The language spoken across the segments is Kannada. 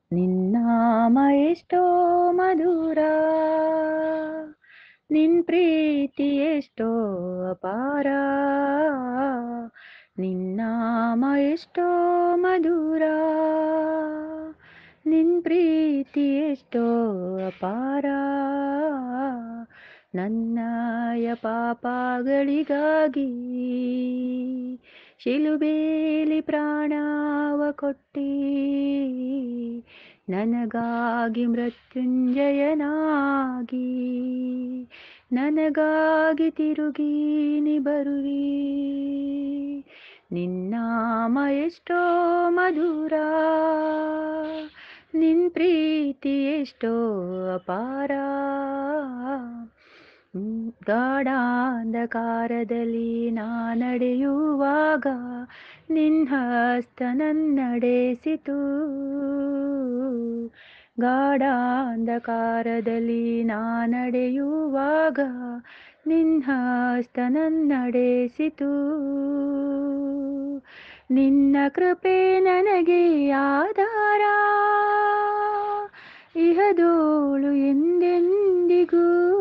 ನಿನ್ನಾಮ ಎಷ್ಟೋ ಮಧುರ ನಿನ್ ಪ್ರೀತಿ ಎಷ್ಟೋ ಅಪಾರ ನಿನ್ನಾಮ ಎಷ್ಟೋ ಮಧುರ ನಿನ್ ಪ್ರೀತಿ ಎಷ್ಟೋ ಅಪಾರ ನನ್ನಯ ಪಾಪಗಳಿಗಾಗಿ ಶಿಲುಬೇಲಿ ಪ್ರಾಣವ ಕೊಟ್ಟಿ ನನಗಾಗಿ ಮೃತ್ಯುಂಜಯನಾಗಿ ನನಗಾಗಿ ತಿರುಗೀನಿ ಬರುವಿ ನಿನ್ನಾಮ ಎಷ್ಟೋ ಮಧುರ ನಿನ್ ಪ್ರೀತಿ ಎಷ್ಟೋ ಅಪಾರ ಗಾಢಾಂಧಕಾರದಲ್ಲಿ ನಾ ನಡೆಯುವಾಗ ನಿನ್ ಹಸ್ತ ನನ್ನಡೆಸಿತು ಗಾಢಾಂಧಕಾರದಲ್ಲಿ ನಾ ನಡೆಯುವಾಗ ನಿನ್ ಹಸ್ತ ನನ್ನಡೆಸಿತು ನಿನ್ನ ಕೃಪೆ ನನಗೆ ಆಧಾರ ಇಹದೋಳು ಎಂದೆಂದಿಗೂ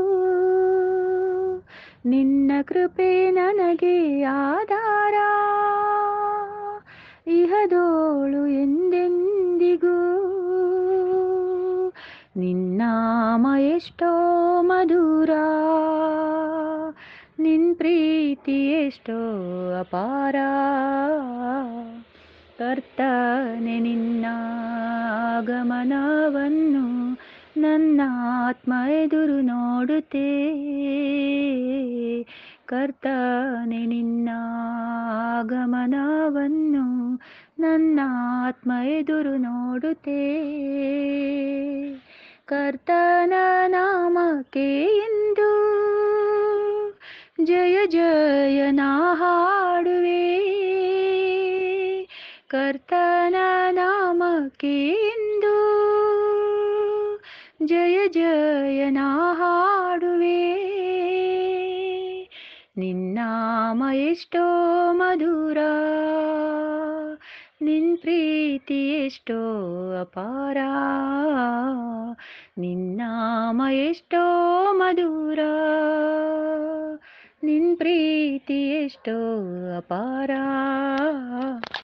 ನಿನ್ನ ಕೃಪೆ ನನಗೆ ಆಧಾರ ಇಹದೋಳು ಎಂದೆಂದಿಗೂ ನಿನ್ನಾಮ ಎಷ್ಟೋ ಮಧುರ ನಿನ್ ಪ್ರೀತಿ ಎಷ್ಟೋ ಅಪಾರ ಕರ್ತನೆ ನಿನ್ನ ಆಗಮನವನ್ನು ನನ್ನ ಆತ್ಮ ಎದುರು ನೋಡುತ್ತೇ ಕರ್ತನೆ ನಿನ್ನ ಆಗಮನವನ್ನು ನನ್ನ ಆತ್ಮ ಎದುರು ನೋಡುತ್ತೇ ಕರ್ತನ ನಾಮಕ್ಕೆ ಎಂದು ಜಯ ಜಯ ನಾ ಹಾಡುವೆ ಕರ್ತನ ನಾಮಕ್ಕೆ ಎಂದು ಜಯ ಜಯ ನಾ ಹಾಡುವೆ ನಿನ್ನಾಮ ಎಷ್ಟೋ ಮಧುರ ನಿನ್ ಪ್ರೀತಿ ಎಷ್ಟೋ ಅಪಾರ ನಿನ್ನಾಮ ಎಷ್ಟೋ ಮಧುರ ನಿನ್ ಪ್ರೀತಿ ಎಷ್ಟೋ ಅಪಾರ